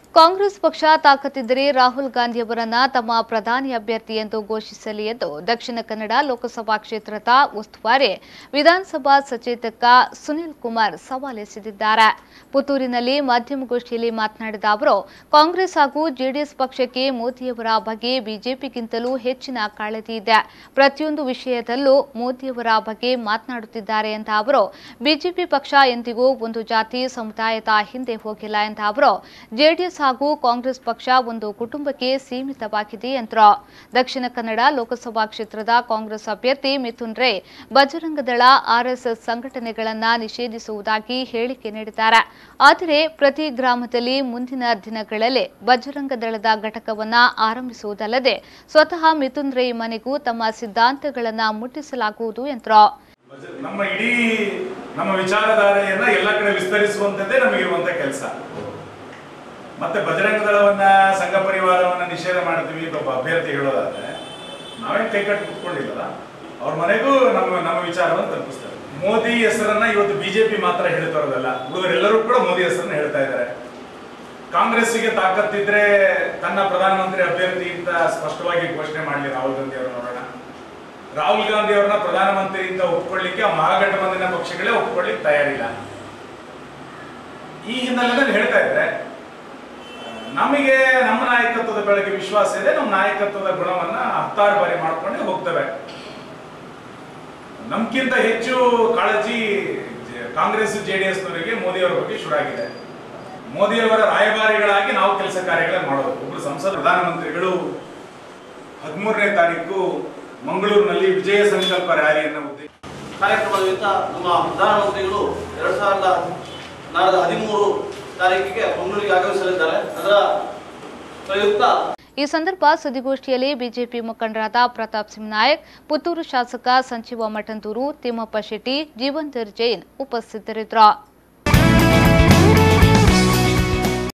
ಕಾಂಗ್ರೆಸ್ ಪಕ್ಷ ತಾಕತ್ತಿದ್ದರೆ ರಾಹುಲ್ ಗಾಂಧಿಯವರನ್ನ ತಮ್ಮ ಪ್ರಧಾನಿ ಅಭ್ಯರ್ಥಿ ಎಂದು ಘೋಷಿಸಲಿ ಎಂದು ದಕ್ಷಿಣ ಕನ್ನಡ ಲೋಕಸಭಾ ಕ್ಷೇತ್ರದ ಉಸ್ತುವಾರಿ ವಿಧಾನಸಭಾ ಸಚೇತಕ ಸುನಿಲ್ ಕುಮಾರ್ ಸವಾಲೆಸೆದಿದ್ದಾರೆ ಪುತ್ತೂರಿನಲ್ಲಿ ಮಾಧ್ಯಮಗೋಷ್ಠಿಯಲ್ಲಿ ಮಾತನಾಡಿದ ಅವರು ಕಾಂಗ್ರೆಸ್ ಹಾಗೂ ಜೆಡಿಎಸ್ ಪಕ್ಷಕ್ಕೆ ಮೋದಿಯವರ ಬಗ್ಗೆ ಬಿಜೆಪಿಗಿಂತಲೂ ಹೆಚ್ಚಿನ ಕಾಳಜಿ ಇದೆ ಪ್ರತಿಯೊಂದು ವಿಷಯದಲ್ಲೂ ಮೋದಿಯವರ ಬಗ್ಗೆ ಮಾತನಾಡುತ್ತಿದ್ದಾರೆ ಎಂದ ಅವರು ಬಿಜೆಪಿ ಪಕ್ಷ ಎಂದಿಗೂ ಒಂದು ಜಾತಿ ಸಮುದಾಯದ ಹಿಂದೆ ಹೋಗಿಲ್ಲ ಎಂದ ಅವರು ಜೆಡಿಎಸ್ ಹಾಗೂ ಕಾಂಗ್ರೆಸ್ ಪಕ್ಷ ಒಂದು ಕುಟುಂಬಕ್ಕೆ ಸೀಮಿತವಾಗಿದೆ ಎಂದರು ದಕ್ಷಿಣ ಕನ್ನಡ ಲೋಕಸಭಾ ಕ್ಷೇತ್ರದ ಕಾಂಗ್ರೆಸ್ ಅಭ್ಯರ್ಥಿ ಮಿಥುನ್ ರೈ ಬಜರಂಗ ದಳ ಆರ್ಎಸ್ಎಸ್ ಸಂಘಟನೆಗಳನ್ನ ನಿಷೇಧಿಸುವುದಾಗಿ ಹೇಳಿಕೆ ನೀಡಿದ್ದಾರೆ ಆದರೆ ಪ್ರತಿ ಗ್ರಾಮದಲ್ಲಿ ಮುಂದಿನ ದಿನಗಳಲ್ಲಿ ಬಜರಂಗ ದಳದ ಘಟಕವನ್ನ ಆರಂಭಿಸುವುದಲ್ಲದೆ ಸ್ವತಃ ಮಿಥುನ್ ರೈ ಮನೆಗೂ ತಮ್ಮ ಸಿದ್ಧಾಂತಗಳನ್ನ ಮುಟ್ಟಿಸಲಾಗುವುದು ಎಂದರು ಬಜ- ನಮ್ಮ ಇಡೀ ನಮ್ಮ ವಿಚಾರಧಾರೆಯನ್ನ ಎಲ್ಲ ಕಡೆ ವಿಸ್ತರಿಸುವಂತದ್ದೇ ನಮಗಿರುವಂತ ಕೆಲಸ ಮತ್ತೆ ಬಜರಂಗ ದಳವನ್ನ ಸಂಘ ಪರಿವಾರವನ್ನ ನಿಷೇಧ ಮಾಡ್ತೀವಿ ಒಬ್ಬ ಅಭ್ಯರ್ಥಿ ಹೇಳೋದಾದ್ರೆ ನಾವೇನ್ ಕೈ ಕಟ್ಟಿ ಕುತ್ಕೊಂಡಿಲ್ಲಲ್ಲ ಅವ್ರ ಮನೆಗೂ ನಮ್ಮ ನಮ್ಮ ವಿಚಾರವನ್ನು ತಲುಪಿಸ್ತಾರೆ ಮೋದಿ ಹೆಸರನ್ನ ಇವತ್ತು ಬಿಜೆಪಿ ಮಾತ್ರ ಹೇಳ್ತಾ ಇರೋದಲ್ಲ ಉಳಿದರೆಲ್ಲರೂ ಕೂಡ ಮೋದಿ ಹೆಸರನ್ನ ಹೇಳ್ತಾ ಇದ್ದಾರೆ ಕಾಂಗ್ರೆಸ್ಸಿಗೆ ತಾಕತ್ತಿದ್ರೆ ತನ್ನ ಪ್ರಧಾನಮಂತ್ರಿ ಅಭ್ಯರ್ಥಿ ಅಂತ ಸ್ಪಷ್ಟವಾಗಿ ಘೋಷಣೆ ಮಾಡಲಿ ರಾಹುಲ್ ಗಾಂಧಿ ಅವರು ನೋಡೋಣ ರಾಹುಲ್ ಗಾಂಧಿ ಅವರನ್ನ ಪ್ರಧಾನಮಂತ್ರಿ ಅಂತ ಒಪ್ಕೊಳ್ಳಿಕ್ಕೆ ಆ ಮಹಾಗಠಬಂಧನ ಪಕ್ಷಗಳೇ ಒಪ್ಕೊಳ್ಳಿಕ್ಕೆ ತಯಾರಿಲ್ಲ ಈ ಹಿನ್ನೆಲೆಯಲ್ಲಿ ಹೇಳ್ತಾ ಇದ್ರೆ ಆ, ನಮಗೆ ನಮ್ಮ ನಾಯಕತ್ವದ ಬೆಳಗ್ಗೆ ವಿಶ್ವಾಸ ಇದೆ ನಮ್ಮ ನಾಯಕತ್ವದ ಗುಣವನ್ನ ಹತ್ತಾರು ಬಾರಿ ಮಾಡ್ಕೊಂಡೇ ಹೋಗ್ತೇವೆ ನಮ್ಗಿಂತ ಹೆಚ್ಚು ಕಾಳಜಿ ಜೆ- ಕಾಂಗ್ರೆಸ್ ಜೆಡಿಎಸ್ ನವರಿಗೆ ಮೋದಿ ಅವರ ಬಗ್ಗೆ ಶುರುವಾಗಿದೆ ಮೋದಿಯವರ ರಾಯಭಾರಿಗಳಾಗಿ ನಾವು ಕೆಲಸ ಕಾರ್ಯಗಳನ್ನು ಮಾಡೋದು ಒಬ್ರು ಸಂಸದ ಪ್ರಧಾನಮಂತ್ರಿಗಳು ಹದಿಮೂರನೇ ತಾರೀಕು ಮಂಗಳೂರಿನಲ್ಲಿ ವಿಜಯ ಸಂಕಲ್ಪ ರ್ಯಾಲಿಯನ್ನು ಉದ್ದೇಶಿಸಿ ಕಾರ್ಯಕ್ರಮದ ನಿಮಿತ್ತ ನಮ್ಮ ಪ್ರಧಾನಮಂತ್ರಿಗಳು ಎರಡ್ ಸಾವಿರದ ನಾಲ್ಕರ ಹದಿಮೂರು ತಾರೀಕಿಗೆ ಮಂಗಳೂರಿಗೆ ಆಗಮಿಸಲಿದ್ದಾರೆ ಅದರ ಪ್ರಯುಕ್ತ ಈ ಸಂದರ್ಭ ಸುದ್ದಿಗೋಷ್ಠಿಯಲ್ಲಿ ಬಿಜೆಪಿ ಮುಖಂಡರಾದ ಪ್ರತಾಪ್ ಸಿಂಗ್ ನಾಯಕ್ ಪುತ್ತೂರು ಶಾಸಕ ಸಂಜೀವ ಮಠಂದೂರು ತಿಮ್ಮಪ್ಪ ಶೆಟ್ಟಿ ಜೀವಂತರ್ ಜೈನ್ ಉಪಸ್ಥಿತರಿದ್ದರು